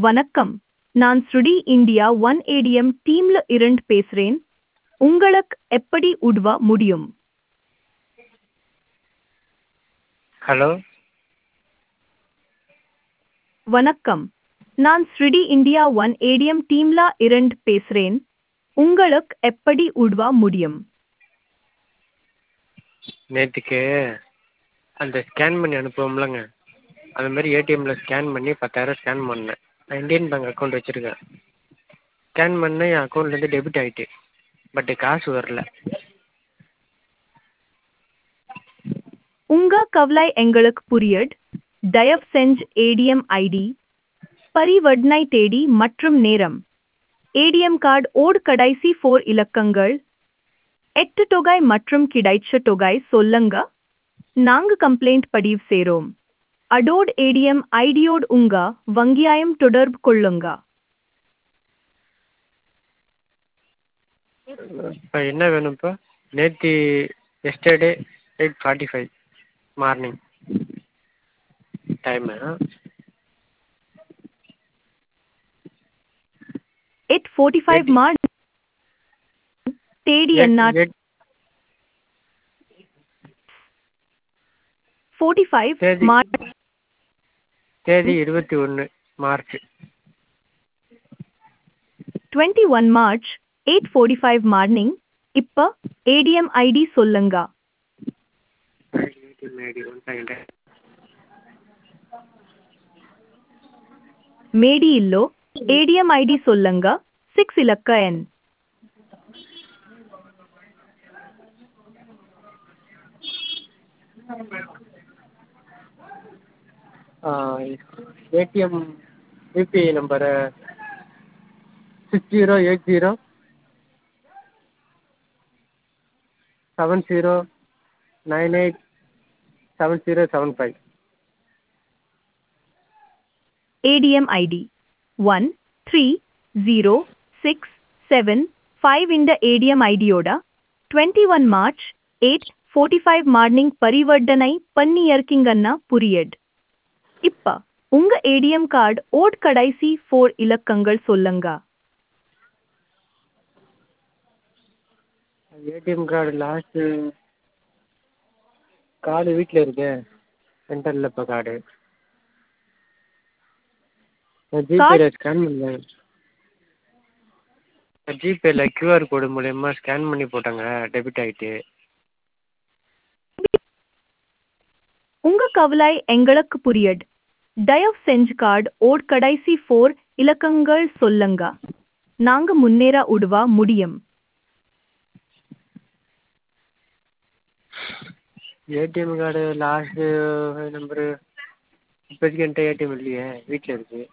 வணக்கம் நான் ஸ்ருடி இந்தியா ஒன் ஏடிஎம் டீம்ல இருந்து பேசுறேன் உங்களுக்கு எப்படி உதவ முடியும் ஹலோ வணக்கம் நான் ஸ்ருடி இந்தியா ஒன் ஏடிஎம் டீம்ல இருந்து பேசுறேன் உங்களுக்கு எப்படி உதவ முடியும் நேற்றுக்கு அந்த ஸ்கேன் பண்ணி அனுப்புவோம்லங்க அது மாதிரி ஏடிஎம்மில் ஸ்கேன் பண்ணி பத்தாயிரம் ஸ்கேன் பண்ணேன் நான் இந்தியன் பேங்க் அக்கௌண்ட் வச்சுருக்கேன் ஸ்கேன் பண்ணேன் என் அக்கௌண்ட்லேருந்து டெபிட் ஆகிட்டு பட்டு காசு வரல உங்க கவலை எங்களுக்கு புரியுது தயவு செஞ்சு ஏடிஎம் ஐடி பரிவர்த்தனை தேதி மற்றும் நேரம் ஏடிஎம் கார்டு ஓட் கடைசி ஃபோர் இலக்கங்கள் எட்டு தொகை மற்றும் கிடைச்ச தொகை சொல்லுங்க நாங்க கம்ப்ளைண்ட் பதிவு செய்றோம் அடோட் ஏடிஎம் ஐடியோடு உங்க வங்கியாயம் தொடர்பு கொள்ளுங்க இப்போ என்ன வேணும் இப்போ நேற்று yesterday eight forty five morning time eight forty five March தேதி என்ன எட் ஃபோர்ட்டி ஃபைவ் தேதி மார்ச் தேதி இருபத்தி ஒன்று March twenty one March eight forty five morning இப்போ ஏடிஎம் ஐடி சொல்லுங்க ஏடிஎம் ஐடி ஒன் செகண்ட் மேடி இல்லோ ஏடிஎம் ஐடி சொல்லுங்க சிக்ஸ் இலக்க எண் ATM UPI number six zero eight zero seven zero nine eight seven zero seven five ATM ID one three zero six seven five இந்த ATM ஐடியோட twenty one March eight forty five morning பரிவர்த்தனை பண்ணியிருக்கீங்கன்னா புரியுது இப்ப உங்க ATM card ஓட் கடைசி four இலக்கங்கள் சொல்லுங்க ஏடிஎம் கார்டு லாஸ்ட்டு கார்டு வீட்டில் இருக்கு சென்டரில் இப்போ கார்டு ஜிபேல ஸ்கேன் பண்ணேன் ஜிபேல கியூஆர் கோடு மூலயமா ஸ்கேன் பண்ணி போட்டாங்க டெபிட் ஆகிட்டு உங்க கவலை எங்களுக்கு புரியுது தயவு செஞ்சு கார்டு ஓட் கடைசி ஃபோர் இலக்கங்கள் சொல்லுங்க நாங்க முன்னேற உதவ முடியும் ஏடிஎம் கார்டு லாஸ்ட்டு நம்பரு இப்போதைக்கு என்கிட்ட ஏடிஎம் இல்லையே வீட்டில் இருக்கு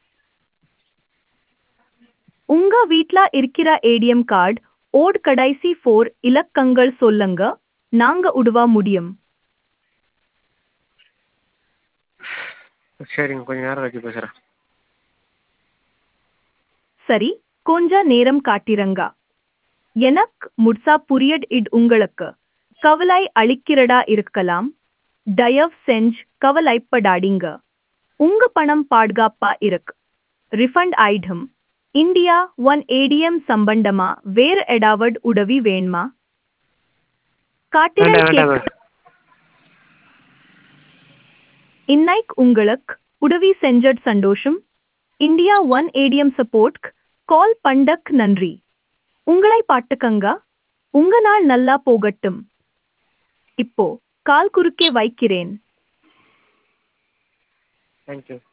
உங்க வீட்ல இருக்கிற ஏடிஎம் கார்டு ஓட் கடைசி ஃபோர் இலக்கங்கள் சொல்லுங்க நாங்க உதவ முடியும் சரிங்க கொஞ்சம் நேரம் வச்சு பேசுகிறேன் சரி கொஞ்ச நேரம் காட்டிரங்க எனக்கு முட்சா புரியட் இட் உங்களுக்கு கவலை அளிக்கிறதா இருக்கலாம் தயவு செஞ்சு கவலைப்படாதீங்க உங்க பணம் பாதுகாப்பா இருக்கு ரிஃபண்ட் ஆயிடும் இந்தியா ஒன் ஏடிஎம் சம்பந்தமா வேற ஏதாவது உதவி வேணுமா காட்டிரன் வேண்டாம் வேண்டாம் கேட்க இன்னைக்கு உங்களுக்கு உதவி செஞ்சட் சந்தோஷம் India one ATM support call பண்டக் நன்றி உங்களை பாட்டுக்கங்க உங்க நாள் நல்லா போகட்டும் இப்போ கால் குறுக்கே வைக்கிறேன் தேங்க்யூ